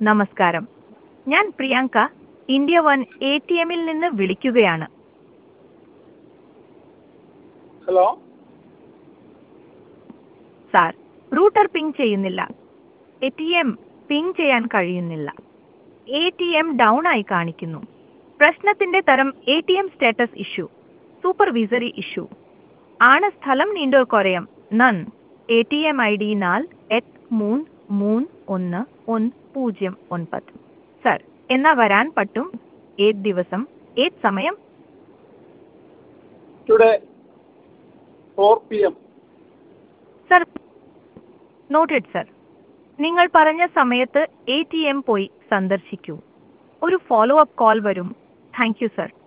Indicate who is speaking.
Speaker 1: നമസ്കാരം ഞാൻ Priyanka India one A T എമ്മിൽ നിന്ന് വിളിക്കുകയാണ്
Speaker 2: ഹലോ
Speaker 1: സാർ റൂട്ടർ പിങ് ചെയ്യുന്നില്ല എ ടി എം പിങ് ചെയ്യാൻ കഴിയുന്നില്ല എ ടി എം ഡൗൺ ആയി കാണിക്കുന്നു പ്രശ്നത്തിന്റെ തരം A T M status issue supervisory issue ആണ് സ്ഥലം നീണ്ടോ കൊറയം നൻ A T M I D നാൽ എട്ട് മൂന്ന് മൂന്ന് ഒന്ന് ഒന്ന് പൂജ്യം ഒൻപത് സർ എന്നാ വരാൻ പറ്റും ഏത് ദിവസം ഏത് സമയം
Speaker 2: today four P M
Speaker 1: sir noted sir നിങ്ങൾ പറഞ്ഞ സമയത്ത് എ ടി എം പോയി സന്ദർശിക്കൂ ഒരു ഫോളോ അപ്പ് കോൾ വരും താങ്ക് യു സർ